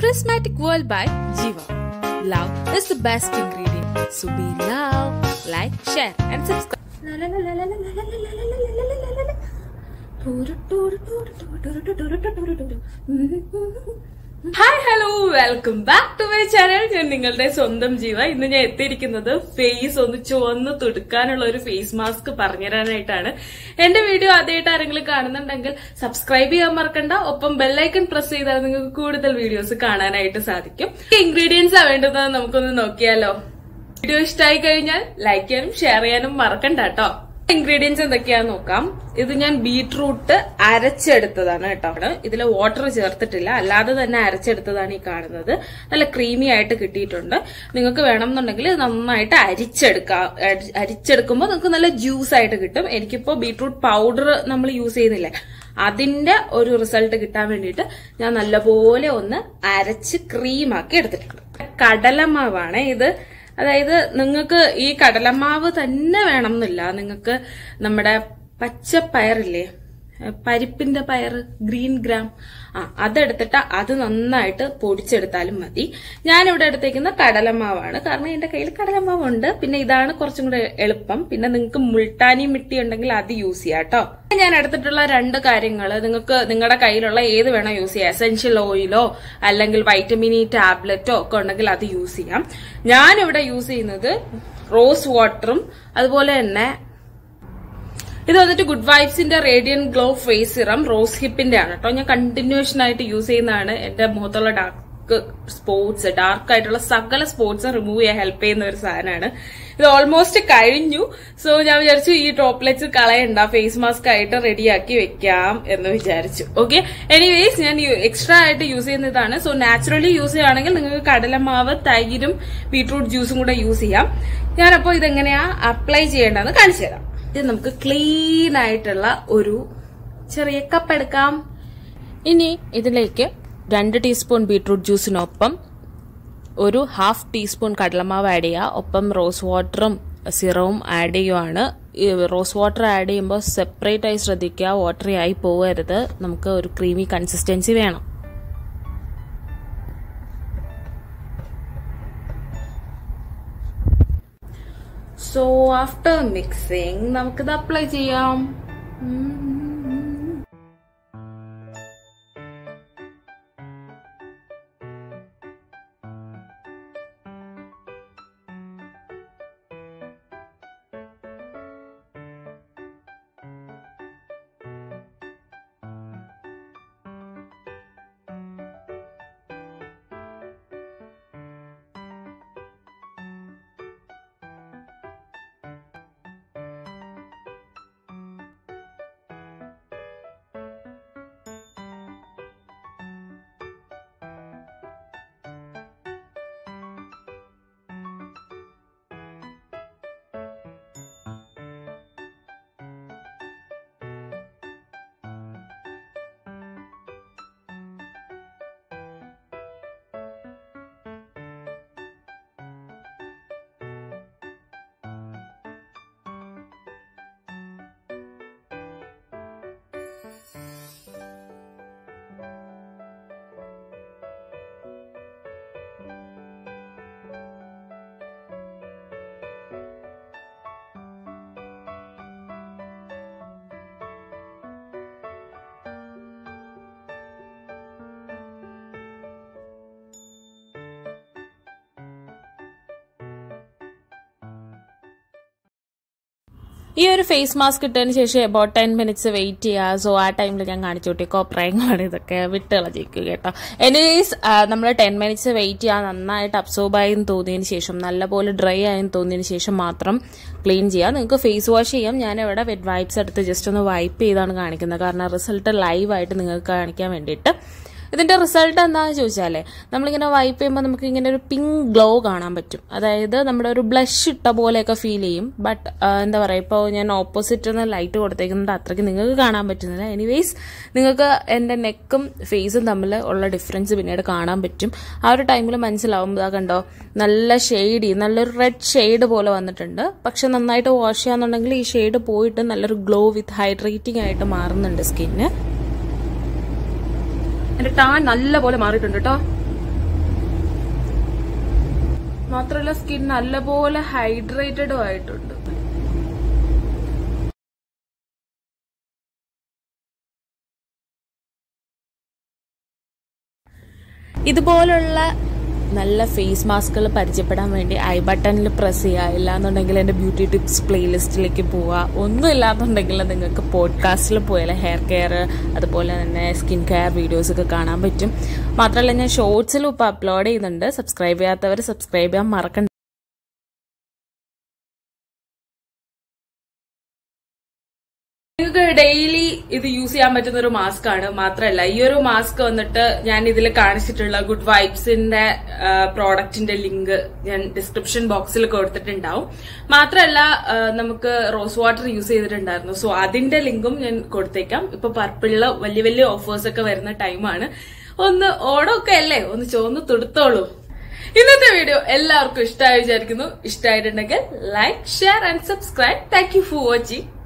Prismatic World by Jiva. Love is the best ingredient. So be love, like, share, and subscribe. Hi hello welcome back to my channel ഞാൻ നിങ്ങളുടെ സ്വന്തം ജീവ ഇന്ന് ഞാൻ എത്തിയിരിക്കുന്നത് face ഒന്ന് ചുവന്ന് തുടുക്കാനുള്ള ഒരു ഫേസ് മാസ്ക് പറഞ്ഞുതരാനായിട്ടാണ് എന്റെ വീഡിയോ ആദ്യമായിട്ട് ആരെങ്കിലും കാണുന്നുണ്ടെങ്കിൽ സബ്സ്ക്രൈബ് ചെയ്യാൻ മറക്കണ്ട ഒപ്പം ബെല്ലൈക്കൺ പ്രസ് ചെയ്താൽ നിങ്ങൾക്ക് കൂടുതൽ വീഡിയോസ് കാണാനായിട്ട് സാധിക്കും ഇൻഗ്രീഡിയൻസ് വേണ്ടത് നമുക്കൊന്ന് നോക്കിയാലോ വീഡിയോ ഇഷ്ടമായി കഴിഞ്ഞാൽ ലൈക്ക് ചെയ്യാനും ഷെയർ ചെയ്യാനും മറക്കണ്ട കേട്ടോ ഇൻഗ്രീഡിയൻസ് എന്തൊക്കെയാന്ന് നോക്കാം ഇത് ഞാൻ ബീട്രൂട്ട് അരച്ചെടുത്തതാണ് കേട്ടോ ഇതിൽ വാട്ടർ ചേർത്തിട്ടില്ല അല്ലാതെ തന്നെ അരച്ചെടുത്തതാണ് ഈ കാണുന്നത് നല്ല ക്രീമി ആയിട്ട് കിട്ടിയിട്ടുണ്ട് നിങ്ങൾക്ക് വേണമെന്നുണ്ടെങ്കിൽ ഇത് നന്നായിട്ട് അരിച്ചെടുക്കാം അരി- അരിച്ചെടുക്കുമ്പോൾ നിങ്ങൾക്ക് നല്ല ജ്യൂസ് ആയിട്ട് കിട്ടും എനിക്കിപ്പോ ബീട്രൂട്ട് പൗഡർ നമ്മൾ യൂസ് ചെയ്യുന്നില്ലേ അതിന്റെ ഒരു റിസൾട്ട് കിട്ടാൻ വേണ്ടിയിട്ട് ഞാൻ നല്ലപോലെ ഒന്ന് അരച്ച് ക്രീമാക്കി എടുത്തിട്ടുണ്ട് കടലമാവാണ് ഇത് അതായത് നിങ്ങൾക്ക് ഈ കടലമാവ് തന്നെ വേണം എന്നില്ല നിങ്ങൾക്ക് നമ്മുടെ പച്ചപ്പയറില്ലേ ഏഹ് പരിപ്പിന്റെ പയർ ഗ്രീൻ ഗ്രാം ആ അതെടുത്തിട്ട് അത് നന്നായിട്ട് പൊടിച്ചെടുത്താലും മതി ഞാനിവിടെ എടുത്തേക്കുന്ന കടലമാവാണ് കാരണം എന്റെ കയ്യിൽ കടലമാവുണ്ട് പിന്നെ ഇതാണ് കുറച്ചും കൂടെ എളുപ്പം പിന്നെ നിങ്ങൾക്ക് മുൾട്ടാനി മിട്ടി ഉണ്ടെങ്കിൽ അത് യൂസ് ചെയ്യാം കേട്ടോ ഞാൻ എടുത്തിട്ടുള്ള രണ്ട് കാര്യങ്ങൾ നിങ്ങൾക്ക് നിങ്ങളുടെ കയ്യിലുള്ള ഏത് വേണോ യൂസ് ചെയ്യാം എസെൻഷ്യൽ ഓയിലോ അല്ലെങ്കിൽ വൈറ്റമിൻ ഇ ടാബ്ലറ്റോ ഒക്കെ ഉണ്ടെങ്കിൽ അത് യൂസ് ചെയ്യാം ഞാനിവിടെ യൂസ് ചെയ്യുന്നത് റോസ് വാട്ടറും അതുപോലെ തന്നെ ഇത് വന്നിട്ട് ഗുഡ് വൈബ്സിന്റെ radiant glow face serum rose ഹിപ്പിന്റെ ആണ് കേട്ടോ ഞാൻ കണ്ടിന്യൂഷൻ ആയിട്ട് യൂസ് ചെയ്യുന്നതാണ് എന്റെ മുഖത്തുള്ള ഡാർക്ക് സ്പോട്സ് ഡാർക്ക് ആയിട്ടുള്ള സകല സ്പോട്സ് റിമൂവ് ചെയ്യാൻ ഹെൽപ്പ് ചെയ്യുന്ന ഒരു സാധനമാണ് ഇത് ഓൾമോസ്റ്റ് കഴിഞ്ഞു സോ ഞാൻ വിചാരിച്ചു ഈ ഡ്രോപ്ലെറ്റ്സ് കളയണ്ട ഫേസ് മാസ്ക് ആയിട്ട് റെഡിയാക്കി വെക്കാം എന്ന് വിചാരിച്ചു ഓക്കെ എനിവേസ് ഞാൻ എക്സ്ട്രാ ആയിട്ട് യൂസ് ചെയ്യുന്നതാണ് സോ നാച്ചുറലി യൂസ് ചെയ്യുകയാണെങ്കിൽ നിങ്ങൾക്ക് കടലമാവ് തൈരും ബീട്രൂട്ട് ജ്യൂസും കൂടെ യൂസ് ചെയ്യാം ഞാനപ്പോ ഇതെങ്ങനെയാ അപ്ലൈ ചെയ്യേണ്ടതെന്ന് കാണിച്ചു തരാം ഇത് നമുക്ക് ക്ലീൻ ആയിട്ടുള്ള ഒരു ചെറിയ കപ്പ് എടുക്കാം ഇനി ഇതിലേക്ക് രണ്ട് ടീസ്പൂൺ ബീട്രൂട്ട് ജ്യൂസിനൊപ്പം ഒരു ഹാഫ് ടീസ്പൂൺ കടലമാവ് ആഡ് ചെയ്യുക ഒപ്പം റോസ് വാട്ടറും സിറവും ആഡ് ചെയ്യുവാണ് ഈ റോസ് വാട്ടർ ആഡ് ചെയ്യുമ്പോൾ സെപ്പറേറ്റ് ആയി ശ്രദ്ധിക്കുക വാട്ടറി ആയി പോകരുത് നമുക്ക് ഒരു ക്രീമി കൺസിസ്റ്റൻസി വേണം സോ ആഫ്റ്റർ മിക്സിംഗ് നമുക്കിത് അപ്ലൈ ചെയ്യാം ഈ ഒരു ഫേസ് മാസ്ക് ഇട്ടതിന് ശേഷം അബൌട്ട് ടെൻ മിനിറ്റ്സ് വെയിറ്റ് ചെയ്യുക സോ ആ ടൈമിൽ ഞാൻ കാണിച്ചു കൂട്ടി കോപ്രായങ്ങളാണ് ഇതൊക്കെ വിട്ട് കളഞ്ഞിരിക്കുക കേട്ടോ എനിവേസ് നമ്മൾ ടെൻ മിനിറ്റ്സ് വെയിറ്റ് ചെയ്യുക നന്നായിട്ട് അബ്സോർബ് ആയെന്ന് തോന്നിയതിന് ശേഷം നല്ലപോലെ ഡ്രൈ ആയെന്ന് തോന്നിയതിന് ശേഷം മാത്രം ക്ലീൻ ചെയ്യാം നിങ്ങൾക്ക് ഫേസ് വാഷ് ചെയ്യാം ഞാൻ ഇവിടെ വെറ്റ് വൈപ്സ് എടുത്ത് ജസ്റ്റ് ഒന്ന് വൈപ്പ് ചെയ്താണ് കാണിക്കുന്നത് കാരണം റിസൾട്ട് ലൈവായിട്ട് നിങ്ങൾക്ക് കാണിക്കാൻ വേണ്ടിയിട്ട് ഇതിന്റെ റിസൾട്ട് എന്താണെന്ന് ചോദിച്ചാലേ നമ്മളിങ്ങനെ വൈപ്പ് ചെയ്യുമ്പോൾ നമുക്ക് ഇങ്ങനെ ഒരു പിങ്ക് ഗ്ലോ കാണാൻ പറ്റും അതായത് നമ്മുടെ ഒരു ബ്ലഷ് ഇട്ട പോലെയൊക്കെ ഫീൽ ചെയ്യും ബട്ട് എന്താ പറയുക ഇപ്പോൾ ഞാൻ ഓപ്പോസിറ്റ് നിന്ന് ലൈറ്റ് കൊടുത്തേക്കുന്നത് അത്രയ്ക്ക് നിങ്ങൾക്ക് കാണാൻ പറ്റുന്നില്ല എനിവേസ് നിങ്ങൾക്ക് എൻ്റെ നെക്കും ഫേസും തമ്മിൽ ഉള്ള ഡിഫറൻസ് പിന്നീട് കാണാൻ പറ്റും ആ ഒരു ടൈമിൽ മനസ്സിലാവും ഇതാ കണ്ടോ നല്ല ഷെയ്ഡി നല്ലൊരു റെഡ് ഷെയ്ഡ് പോലെ വന്നിട്ടുണ്ട് പക്ഷെ നന്നായിട്ട് വാഷ് ചെയ്യാന്നുണ്ടെങ്കിൽ ഈ ഷെയ്ഡ് പോയിട്ട് നല്ലൊരു ഗ്ലോ വിത്ത് ഹൈഡ്രേറ്റിംഗ് ആയിട്ട് മാറുന്നുണ്ട് സ്കിന്ന് എന്റെ ടാൻ നല്ല പോലെ മാറിയിട്ടുണ്ട് കേട്ടോ മാത്രമല്ല സ്കിൻ നല്ലപോലെ ഹൈഡ്രേറ്റഡും ആയിട്ടുണ്ട് ഇതുപോലുള്ള നല്ല ഫേസ് മാസ്കുകൾ പരിചയപ്പെടാൻ വേണ്ടി ഐ ബട്ടണിൽ പ്രസ് ചെയ്യുക ഇല്ലാന്നുണ്ടെങ്കിൽ എൻ്റെ ബ്യൂട്ടി ടിപ്സ് പ്ലേലിസ്റ്റിലേക്ക് പോവുക ഒന്നും ഇല്ലാന്നുണ്ടെങ്കിൽ നിങ്ങൾക്ക് പോഡ്കാസ്റ്റിൽ പോയാൽ ഹെയർ കെയർ അതുപോലെ തന്നെ സ്കിൻ കെയർ വീഡിയോസ് ഒക്കെ കാണാൻ പറ്റും മാത്രമല്ല ഞാൻ ഷോർട്സിലും ഇപ്പോൾ അപ്ലോഡ് ചെയ്യുന്നുണ്ട് സബ്സ്ക്രൈബ് ചെയ്യാത്തവർ സബ്സ്ക്രൈബ് ചെയ്യാൻ മറക്കണ്ട നിങ്ങൾക്ക് ഡെയിലി ഇത് യൂസ് ചെയ്യാൻ പറ്റുന്ന ഒരു മാസ്ക് ആണ് മാത്രമല്ല ഈ ഒരു മാസ്ക് വന്നിട്ട് ഞാൻ ഇതിൽ കാണിച്ചിട്ടുള്ള ഗുഡ് വൈബ്സിന്റെ പ്രോഡക്റ്റിന്റെ ലിങ്ക് ഞാൻ ഡിസ്ക്രിപ്ഷൻ ബോക്സിൽ കൊടുത്തിട്ടുണ്ടാവും മാത്രമല്ല ആ, നമുക്ക് റോസ് വാട്ടർ യൂസ് ചെയ്തിട്ടുണ്ടായിരുന്നു സോ അതിന്റെ ലിങ്കും ഞാൻ കൊടുത്തേക്കാം ഇപ്പൊ പർപ്പിളില് വലിയ വലിയ ഓഫേഴ്സ് ഒക്കെ വരുന്ന ടൈമാണ് ഒന്ന് ഓണമൊക്കെ അല്ലേ ഒന്ന് ചോന്ന് തുടുത്തോളൂ ഇന്നത്തെ വീഡിയോ എല്ലാവർക്കും ഇഷ്ടമായി വിചാരിക്കുന്നു ഇഷ്ടമായിട്ടുണ്ടെങ്കിൽ like share and subscribe thank you for watching